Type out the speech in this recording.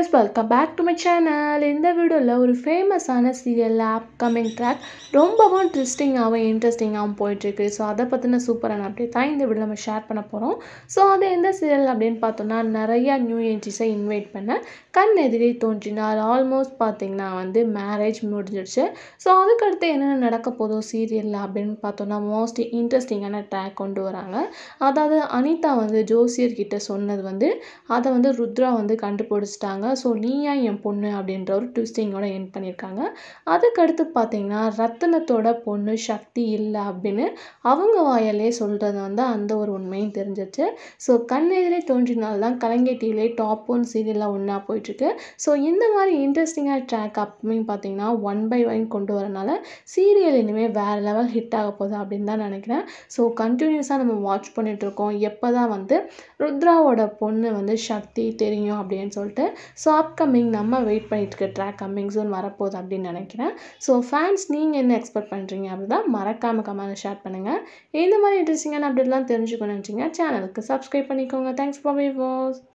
guys welcome back to my channel இந்த வீடியோவில் ஒரு ஃபேமஸான சீரியலில் அப்கமிங் ட்ராக் ரொம்பவும் ட்ரிஸ்டிங்காகவும் இன்ட்ரெஸ்டிங்காகவும் போயிட்டுருக்கு ஸோ அதை பற்றின சூப்பரான அப்டேட் தான் இந்த வீடியோ நம்ம ஷேர் பண்ண போகிறோம் ஸோ அது எந்த சீரியல் அப்படின்னு பார்த்தோம்னா நிறையா நியூ என்ட்ரிஸை இன்வைட் பண்ண கண் எதிரே தோன்றினார் ஆல்மோஸ்ட் பார்த்தீங்கன்னா வந்து மேரேஜ் முடிஞ்சிடுச்சு ஸோ அதுக்கடுத்து என்னென்ன நடக்க போதோ சீரியலில் அப்படின்னு பார்த்தோம்னா மோஸ்ட் இன்ட்ரெஸ்டிங்கான ட்ராக் கொண்டு வராங்க அதாவது அனிதா வந்து ஜோசியர் கிட்ட சொன்னது வந்து அதை வந்து ருத்ரா வந்து கண்டுபிடிச்சிட்டாங்க ஸோ நீயா என் பொண்ணு அப்படின்ற ஒரு ட்விஸ்டிங்கோட என் பண்ணியிருக்காங்க அதுக்கடுத்து பார்த்தீங்கன்னா ரத்தனத்தோட பொண்ணு சக்தி இல்லை அப்படின்னு அவங்க வாயாலே சொல்கிறது வந்து அந்த ஒரு உண்மையும் தெரிஞ்சிச்சு ஸோ கண்ணெதிரே தோன்றினால் தான் கலைஞர் டிவிலே டாப் ஒன் சீரியலாக ஒன்றா போயிட்டுருக்கு ஸோ இந்த மாதிரி இன்ட்ரெஸ்டிங்காக ட்ராக் அப்பமையும் பார்த்தீங்கன்னா ஒன் பை ஒன் கொண்டு வரனால சீரியல் இனிமேல் வேறு லெவல் ஹிட் ஆக போகுது அப்படின்னு தான் நினைக்கிறேன் ஸோ கண்டினியூஸாக நம்ம வாட்ச் பண்ணிகிட்ருக்கோம் எப்போ தான் வந்து ருத்ராவோட பொண்ணு வந்து சக்தி தெரியும் அப்படின்னு சொல்லிட்டு ஸோ அப்கமிங் நம்ம வெயிட் பண்ணிட்டு இருக்க ட்ராக் கம்மிங் சூன் வரப்போகுது அப்படின்னு நினைக்கிறேன் ஸோ ஃபேன்ஸ் நீங்கள் என்ன எக்ஸ்பெக்ட் பண்ணுறீங்க அப்படிதான் மறக்காமல் கமெண்ட் ஷேர் பண்ணுங்கள் இந்த மாதிரி இன்ட்ரெஸ்டிங்கான அப்டேட்லாம் தெரிஞ்சுக்கணும்னு நினச்சிங்க சேனலுக்கு சப்ஸ்கிரைப் பண்ணிக்கோங்க தேங்க்ஸ் ஃபார் மை வாஸ்